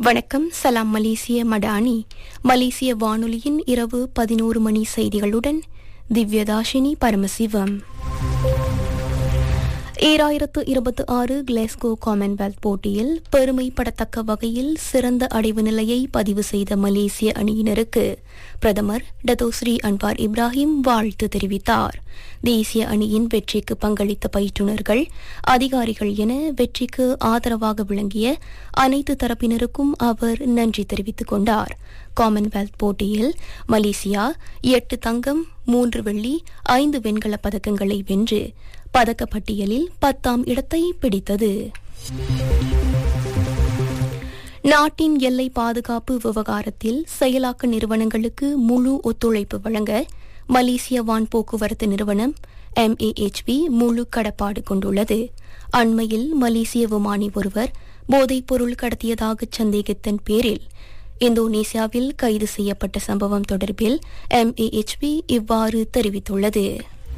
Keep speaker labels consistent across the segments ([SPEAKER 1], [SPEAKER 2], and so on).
[SPEAKER 1] வணக்கம் சலாம் மலேசிய மடானி மலேசிய வானொலியின் இரவு பதினோரு மணி செய்திகளுடன் திவ்யதாஷினி பரமசிவம் ஈராயிரத்து இருபத்தி ஆறு கிளாஸ்கோ காமன்வெல்த் போட்டியில் பெருமைப்படத்தக்க வகையில் சிறந்த அடைவு நிலையை பதிவு செய்த மலேசிய அணியினருக்கு பிரதமர் டத்தோஸ்ரீ அன்வார் இப்ராஹிம் வாழ்த்து தெரிவித்தார் தேசிய அணியின் வெற்றிக்கு பங்களித்த பயிற்றுநர்கள் அதிகாரிகள் என வெற்றிக்கு ஆதரவாக விளங்கிய அனைத்து தரப்பினருக்கும் அவர் நன்றி தெரிவித்துக் கொண்டார் காமன்வெல்த் போட்டியில் மலேசியா எட்டு தங்கம் மூன்று வெள்ளி ஐந்து வெண்கலப் பதக்கங்களை வென்று பதக்கப்பட்டியலில் பத்தாம் இடத்தை பிடித்தது நாட்டின் எல்லை பாதுகாப்பு விவகாரத்தில் செயலாக்க நிறுவனங்களுக்கு முழு ஒத்துழைப்பு வழங்க மலேசிய வான் போக்குவரத்து நிறுவனம் எம்ஏஎச்பி முழு கடப்பாடு கொண்டுள்ளது அண்மையில் மலேசிய விமானி ஒருவர் போதைப் பொருள் கடத்தியதாக சந்தேகத்தின் பேரில் இந்தோனேசியாவில் கைது செய்யப்பட்ட சம்பவம் தொடர்பில் எம்ஏஎச்பி இவ்வாறு தெரிவித்துள்ளது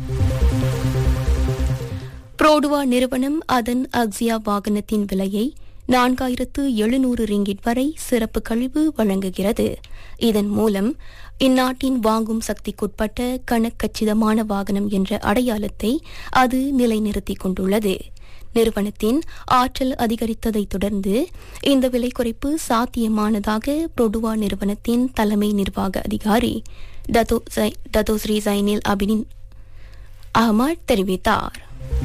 [SPEAKER 1] புரோடுவா நிறுவனம் அதன் அக்ஸியா வாகனத்தின் விலையை நான்காயிரத்து எழுநூறு ரிங்கிட் வரை சிறப்பு கழிவு வழங்குகிறது இதன் மூலம் இந்நாட்டின் வாங்கும் சக்திக்குட்பட்ட கணக்கச்சிதமான வாகனம் என்ற அடையாளத்தை அது நிலைநிறுத்திக் கொண்டுள்ளது நிறுவனத்தின் ஆற்றல் அதிகரித்ததைத் தொடர்ந்து இந்த விலை குறைப்பு சாத்தியமானதாக புரோடுவா நிறுவனத்தின் தலைமை நிர்வாக அதிகாரி டத்தோஸ்ரீ ஜைனில் அபினின் அஹ்மத் தெரிவித்தார்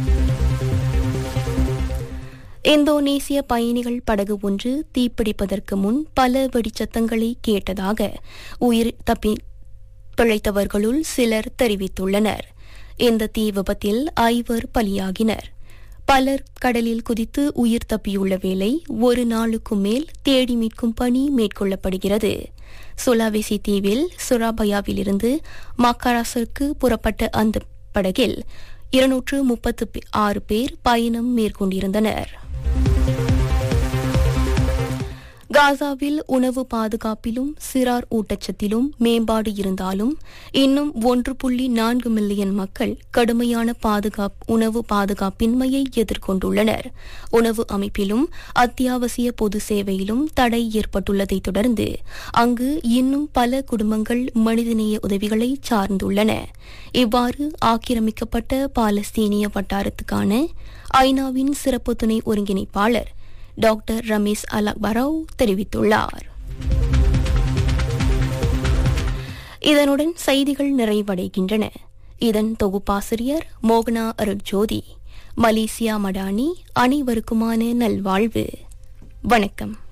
[SPEAKER 1] இந்தோனேசிய பயணிகள் படகு ஒன்று தீப்பிடிப்பதற்கு முன் பல வெடிச்சத்தங்களை கேட்டதாக உயிர் தப்பி பிழைத்தவர்களுள் சிலர் தெரிவித்துள்ளனர் இந்த தீ விபத்தில் ஐவர் பலியாகினர் பலர் கடலில் குதித்து உயிர் தப்பியுள்ள வேளை ஒரு நாளுக்கும் மேல் தேடி மீட்கும் பணி மேற்கொள்ளப்படுகிறது சுலாவேசி தீவில் சுராபயாவிலிருந்து மக்காராசிற்கு புறப்பட்ட அந்த படகில் இருநூற்று முப்பத்து ஆறு பேர் பயணம் மேற்கொண்டிருந்தனர் காசாவில் உணவு பாதுகாப்பிலும் சிறார் ஊட்டச்சத்திலும் மேம்பாடு இருந்தாலும் இன்னும் ஒன்று புள்ளி நான்கு மில்லியன் மக்கள் கடுமையான பாதுகாப் உணவு பாதுகாப்பின்மையை எதிர்கொண்டுள்ளனர் உணவு அமைப்பிலும் அத்தியாவசிய பொது சேவையிலும் தடை ஏற்பட்டுள்ளதை தொடர்ந்து அங்கு இன்னும் பல குடும்பங்கள் மனிதநேய உதவிகளை சார்ந்துள்ளன இவ்வாறு ஆக்கிரமிக்கப்பட்ட பாலஸ்தீனிய வட்டாரத்துக்கான ஐநாவின் சிறப்பு துணை ஒருங்கிணைப்பாளர் டாக்டர் ரமேஷ் அல் அக்பராவ் தெரிவித்துள்ளார் இதனுடன் செய்திகள் நிறைவடைகின்றன இதன் தொகுப்பாசிரியர் மோகனா அருட்ஜோதி மலேசியா மடானி அனைவருக்குமான நல்வாழ்வு வணக்கம்